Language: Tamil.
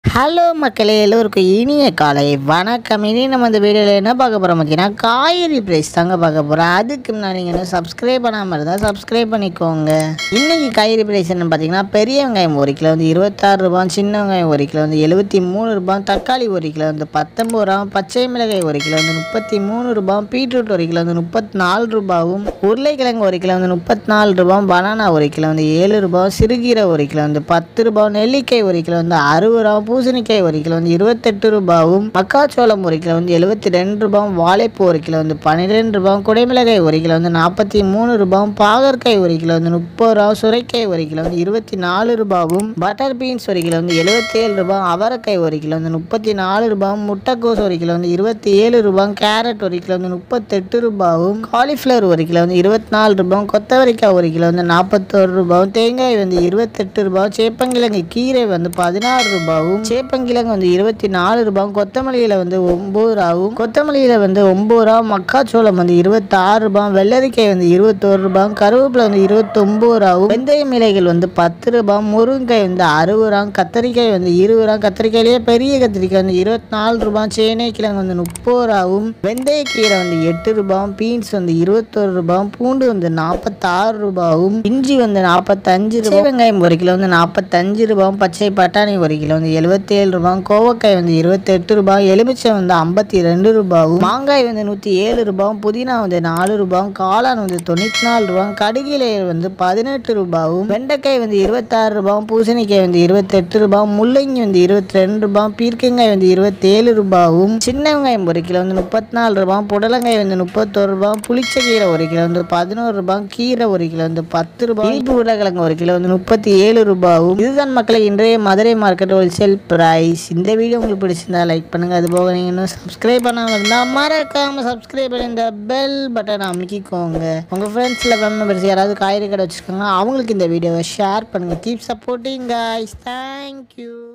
ஹலோ மக்களே எல்லோருக்கும் இனிய காலை வணக்கம் இனி நம்ம இந்த வீடியோவில் என்ன பார்க்க போகிறோம் பார்த்தீங்கன்னா காய்கறி ப்ரைஸ் தாங்க பார்க்க போகிறோம் அதுக்கு முன்னாடி நீங்கள் இன்னும் சப்ஸ்கிரைப் பண்ணாமல் இருந்தால் சப்ஸ்கிரைப் பண்ணிக்கோங்க இன்றைக்கி காய்கறி ப்ரைஸ் என்ன பார்த்தீங்கன்னா பெரிய வெங்காயம் ஒரு கிலோ வந்து இருபத்தாறு ரூபாய் சின்ன வெங்காயம் ஒரு கிலோ வந்து எழுபத்தி மூணு ரூபாய் தக்காளி ஒரு கிலோ வந்து பத்தொம்பது ரூபா பச்சை மிளகாய் ஒரு கிலோ வந்து முப்பத்தி மூணு ரூபாய் பீட்ரூட் ஒரு கிலோ வந்து முப்பத்தி நாலு ரூபாவும் உருளைக்கிழங்கு ஒரு கிலோ வந்து முப்பத்தி நாலு ரூபாய் பனானா ஒரு கிலோ வந்து ஏழு ரூபாய் சிறுகீரை ஒரு கிலோ வந்து பத்து ரூபாய் நெல்லிக்காய் ஒரு கிலோ வந்து அறுபது ரூபா பூசணிக்காய் ஒரு கிலோ வந்து இருபத்தெட்டு ரூபாவும் மக்காச்சோளம் ஒரு கிலோ வந்து எழுபத்தி ரெண்டு ரூபாயும் வாழைப்பூ ஒரு கிலோ வந்து பன்னிரெண்டு ரூபாயும் குடைமிளகாய் ஒரு கிலோ வந்து நாற்பத்தி மூணு ரூபாயும் பாகற்காய் ஒரு கிலோ வந்து முப்பது ரூபா சுரைக்காய் ஒரு கிலோ வந்து இருபத்தி நாலு ரூபாவும் பட்டர் பீன்ஸ் ஒரு கிலோ வந்து எழுபத்தேழு ரூபாய் அவரைக்காய் ஒரு கிலோ வந்து முப்பத்தி நாலு ரூபாயும் முட்டைக்கோஸ் ஒரு கிலோ வந்து இருபத்தி ஏழு ரூபாயும் கேரட் ஒரு கிலோ வந்து முப்பத்தெட்டு ரூபாயும் காலிஃப்ளவர் ஒரு கிலோ வந்து இருபத்தி நாலு ரூபாயும் கொத்தவரைக்காய் ஒரு கிலோ வந்து நாற்பத்தோரு ரூபாயும் தேங்காய் வந்து இருபத்தெட்டு ரூபாயும் சேப்பங்கிழங்கு கீரை வந்து பதினாறு ரூபாயும் சேப்பங்கிழங்கு வந்து இருபத்தி நாலு ரூபாயும் கொத்தமல்லியில் வந்து ஒம்பது ரூபாவும் கொத்தமல்லியில் வந்து ஒம்பது ரூபா மக்காச்சோளம் வந்து இருபத்தாறு ரூபாயும் வெள்ளரிக்காய் வந்து இருபத்தோரு ரூபாயும் கருவேப்பிலை வந்து இருபத்தொம்பது ரூபாவும் வெந்தய இலைகள் வந்து பத்து ரூபாயும் முருங்கைக்காய் வந்து அறுபது ரூபாயும் கத்தரிக்காய் வந்து இருபது ரூபாயும் கத்திரிக்காயிலேயே பெரிய கத்திரிக்காய் வந்து இருபத்தி நாலு ரூபாயும் சேனை கிழங்கு வந்து முப்பது ரூபாவும் வெந்தயக்கீரை வந்து எட்டு ரூபாயும் பீன்ஸ் வந்து இருபத்தோரு ரூபாயும் பூண்டு வந்து நாற்பத்தாறு ரூபாயும் இஞ்சி வந்து நாற்பத்தஞ்சு ரூபாய் வெங்காயம் ஒரு கிலோ வந்து நாற்பத்தஞ்சு ரூபாயும் பச்சை பட்டாணி ஒரு கிலோ வந்து எழுபத்தேழு ரூபாயும் கோவக்காய் வந்து இருபத்தெட்டு ரூபாய் எலுமிச்சை வந்து ஐம்பத்தி ரெண்டு ரூபாயும் மாங்காய் வந்து நூற்றி ஏழு ரூபாயும் புதினா வந்து நாலு ரூபாயும் காளான் வந்து தொண்ணூற்றி நாலு ரூபாயும் கடுகிலை வந்து பதினெட்டு ரூபாயும் வெண்டைக்காய் வந்து இருபத்தாறு ரூபாயும் பூசணிக்காய் வந்து இருபத்தெட்டு ரூபாயும் முள்ளங்கி வந்து இருபத்தி ரெண்டு ரூபாயும் பீர்க்கங்காய் வந்து இருபத்தேழு ரூபாயும் சின்ன வெங்காயம் ஒரு கிலோ வந்து முப்பத்தி நாலு ரூபாயும் புடலங்காய் வந்து முப்பத்தோரு ரூபாயும் புளிச்சக்கீரை ஒரு கிலோ வந்து பதினோரு ரூபாயும் கீரை ஒரு கிலோ வந்து பத்து ரூபாய் இனிப்பு உருளைக்கிழங்கு ஒரு கிலோ வந்து முப்பத்தி ஏழு ரூபாயும் இதுதான் மக்களை இன்றைய மதுரை மார்க்கெட் ஹோல்சேல் பிரைஸ் இந்த வீடியோ உங்களுக்கு பிடிச்சிருந்தா லைக் பண்ணுங்க அது போக நீங்கள் இன்னும் சப்ஸ்கிரைப் பண்ணாமல் இருந்தால் மறக்காம சப்ஸ்கிரைப் பண்ணி இந்த பெல் பட்டன் அமைக்கிக்கோங்க உங்கள் ஃப்ரெண்ட்ஸில் ஃபேமிலி மெம்பர்ஸ் யாராவது காய்கறி கடை வச்சுருக்காங்க அவங்களுக்கு இந்த வீடியோவை ஷேர் பண்ணுங்கள் கீப் சப்போர்ட்டிங் guys தேங்க்யூ